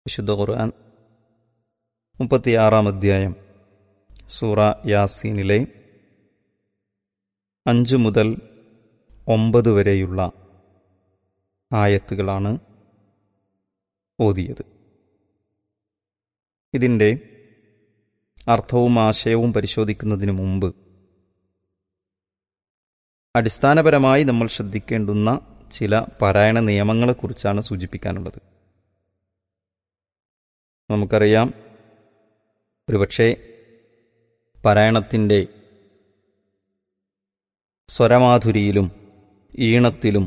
വിശുദ്ധ ഖുർആൻ മുപ്പത്തിയാറാം അധ്യായം സൂറ യാസീനിലെ അഞ്ചു മുതൽ ഒമ്പത് വരെയുള്ള ആയത്തുകളാണ് ഓതിയത് ഇതിൻ്റെ അർത്ഥവും ആശയവും പരിശോധിക്കുന്നതിന് മുമ്പ് അടിസ്ഥാനപരമായി നമ്മൾ ശ്രദ്ധിക്കേണ്ടുന്ന ചില പാരായണ നിയമങ്ങളെക്കുറിച്ചാണ് സൂചിപ്പിക്കാനുള്ളത് നമുക്കറിയാം ഒരുപക്ഷെ പാരായണത്തിൻ്റെ സ്വരമാധുരിയിലും ഈണത്തിലും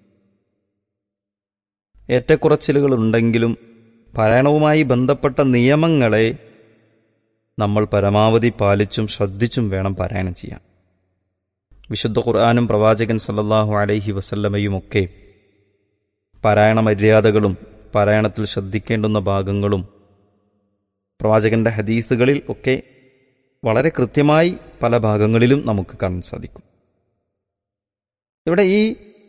ഏറ്റക്കുറച്ചിലുകളുണ്ടെങ്കിലും പാരായണവുമായി ബന്ധപ്പെട്ട നിയമങ്ങളെ നമ്മൾ പരമാവധി പാലിച്ചും ശ്രദ്ധിച്ചും വേണം പാരായണം ചെയ്യാൻ വിശുദ്ധ ഖുർആാനും പ്രവാചകൻ സല്ലല്ലാഹു അലൈഹി വസല്ലമയുമൊക്കെ പാരായണ മര്യാദകളും പാരായണത്തിൽ ശ്രദ്ധിക്കേണ്ടുന്ന ഭാഗങ്ങളും പ്രവാചകന്റെ ഹദീസുകളിൽ ഒക്കെ വളരെ കൃത്യമായി പല ഭാഗങ്ങളിലും നമുക്ക് കാണാൻ സാധിക്കും ഇവിടെ ഈ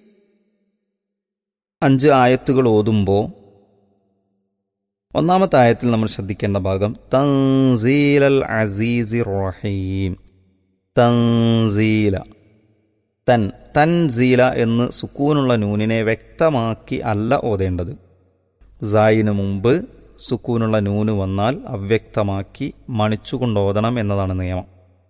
അഞ്ച് ആയത്തുകൾ ഓതുമ്പോൾ ഒന്നാമത്തെ ആയത്തിൽ നമ്മൾ ശ്രദ്ധിക്കേണ്ട ഭാഗം തൻസീൽ അൽ അസീസി റഹീം തൻസീല തൻ തൻസീല എന്ന് സുക്കൂനുള്ള നൂനിനെ വ്യക്തമാക്കി അല്ല ഓതേണ്ടത് സായിന് മുമ്പ് സുക്കൂനുള്ള നൂന് വന്നാൽ അവ്യക്തമാക്കി മണിച്ചുകൊണ്ട് ഓതണം എന്നതാണ് നിയമം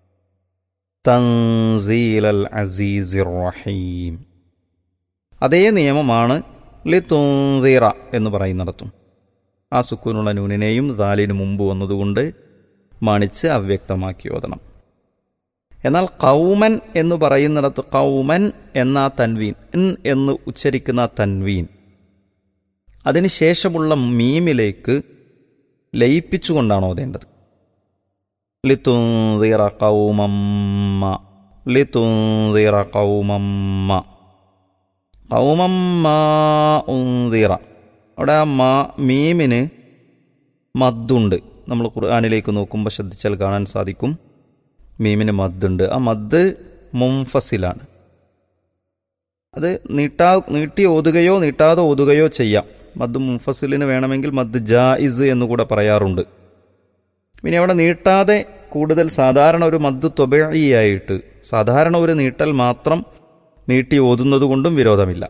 തൻസീൽ അൽ അസീസി റഹീം അതേ നിയമമാണ് ലിത്തുന്തിറ എന്ന് പറയുന്നിടത്തും ആ സുക്കൂനുള്ള നൂനിനെയും ദാലിന് മുമ്പ് വന്നതുകൊണ്ട് മണിച്ച് അവ്യക്തമാക്കി ഓതണം എന്നാൽ കൗമൻ എന്ന് പറയുന്നിടത്ത് കൗമൻ എന്ന തൻവീൻ ഇൻ എന്ന് ഉച്ചരിക്കുന്ന തൻവീൻ അതിനുശേഷമുള്ള മീമിലേക്ക് ലയിപ്പിച്ചുകൊണ്ടാണ് ഓതേണ്ടത് ലിത്തുന്തിറ കൗമമ്മ ലിത്തുന്തിറ കൗമമ്മ കൗമമ്മ ഉന്തിറ അവിടെ ആ മാ മീമിന് മദ്ദുണ്ട് നമ്മൾ ഖുർആാനിലേക്ക് നോക്കുമ്പോൾ ശ്രദ്ധിച്ചാൽ കാണാൻ സാധിക്കും മീമിന് മദ്ദുണ്ട് ആ മദ് മുംഫസിലാണ് അത് നീട്ടാ നീട്ടി ഓതുകയോ നീട്ടാതെ ഓതുകയോ ചെയ്യാം മദ് മുംഫസിലിന് വേണമെങ്കിൽ മദ് ജായിസ് എന്ന് കൂടെ പറയാറുണ്ട് പിന്നെ അവിടെ നീട്ടാതെ കൂടുതൽ സാധാരണ ഒരു മദ് തൊബയായിട്ട് സാധാരണ ഒരു നീട്ടൽ മാത്രം നീട്ടി ഓതുന്നത് കൊണ്ടും വിരോധമില്ല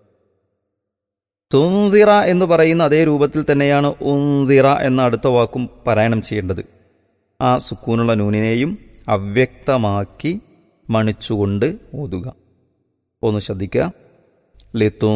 തുന്തിറ എന്ന് പറയുന്ന അതേ രൂപത്തിൽ തന്നെയാണ് ഉന്തിറ എന്ന അടുത്ത വാക്കും പാരായണം ചെയ്യേണ്ടത് ആ സുക്കൂനുള്ള നൂനിനെയും അവ്യക്തമാക്കി മണിച്ചുകൊണ്ട് ഓതുക ഒന്ന് ശ്രദ്ധിക്കുക ലിത്തു